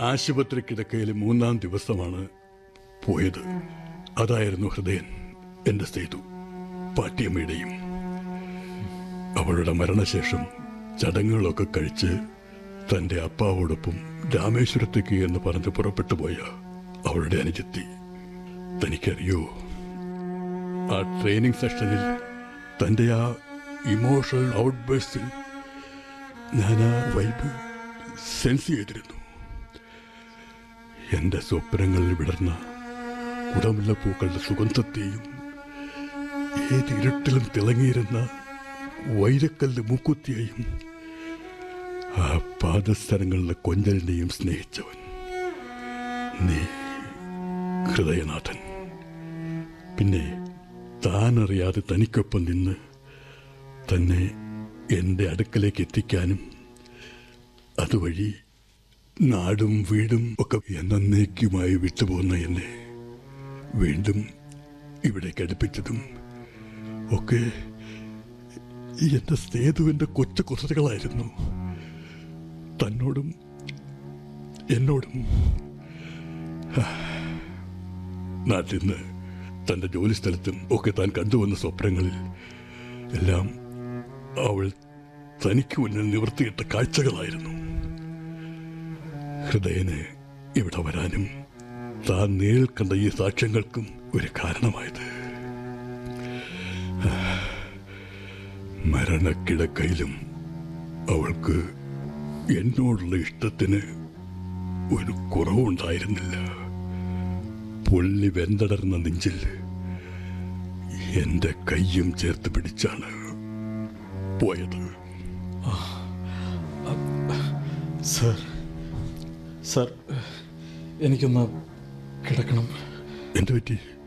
ആശുപത്രി കിടക്കയിൽ മൂന്നാം ദിവസമാണ് പോയത് അതായിരുന്നു ഹൃദയൻ എൻ്റെ സേതു പാട്ടിയമ്മയുടെയും അവളുടെ മരണശേഷം ചടങ്ങുകളൊക്കെ കഴിച്ച് തൻ്റെ അപ്പാവോടൊപ്പം രാമേശ്വരത്തേക്ക് എന്ന് പറഞ്ഞ് പുറപ്പെട്ടു പോയ അവളുടെ അനുജത്തി തനിക്കറിയോ ആ ട്രെയിനിങ് സെഷനിൽ തൻ്റെ ആ ഇമോഷണൽ ഔട്ട്ബേഴ്സിൽ ഞാൻ ആ വൈബ് സെൻസ് ചെയ്തിരുന്നു എൻ്റെ സ്വപ്നങ്ങളിൽ വിടർന്ന കുടമുല്ല പൂക്കളുടെ സുഗന്ധത്തെയും ഏത് ഇരുട്ടിലും തിളങ്ങിയിരുന്ന വൈരക്കല്ല് മൂക്കുത്തിയെയും ആ പാദസ്ഥലങ്ങളിലെ കൊഞ്ചലിനെയും സ്നേഹിച്ചവൻ നീ ഹൃദയനാഥൻ പിന്നെ താനറിയാതെ തനിക്കൊപ്പം നിന്ന് തന്നെ എൻ്റെ അടുക്കലേക്ക് എത്തിക്കാനും അതുവഴി നാടും വീടും ഒക്കെ എന്നേക്കുമായി വിട്ടുപോകുന്ന എന്നെ വീണ്ടും ഇവിടേക്ക് അടുപ്പിച്ചതും ഒക്കെ എൻ്റെ സേതുവിൻ്റെ കൊച്ചു കുസൃതികളായിരുന്നു തന്നോടും എന്നോടും നാട്ടിൽ നിന്ന് തൻ്റെ ജോലി സ്ഥലത്തും ഒക്കെ താൻ കണ്ടുവന്ന സ്വപ്നങ്ങളിൽ എല്ലാം അവൾ തനിക്ക് മുന്നിൽ നിവർത്തിയിട്ട കാഴ്ചകളായിരുന്നു ഹൃദയന് ഇവിടെ വരാനും താൻ നേരിൽ കണ്ട ഈ സാക്ഷ്യങ്ങൾക്കും ഒരു കാരണമായത് മരണക്കിടക്കയിലും അവൾക്ക് എന്നോടുള്ള ഇഷ്ടത്തിന് ഒരു കുറവുണ്ടായിരുന്നില്ല പൊള്ളി വെന്തടർന്ന നെഞ്ചിൽ എന്റെ കയ്യും ചേർത്ത് പിടിച്ചാണ് പോയത് സർ സർ എനിക്കൊന്ന് കിടക്കണം എന്തു പറ്റി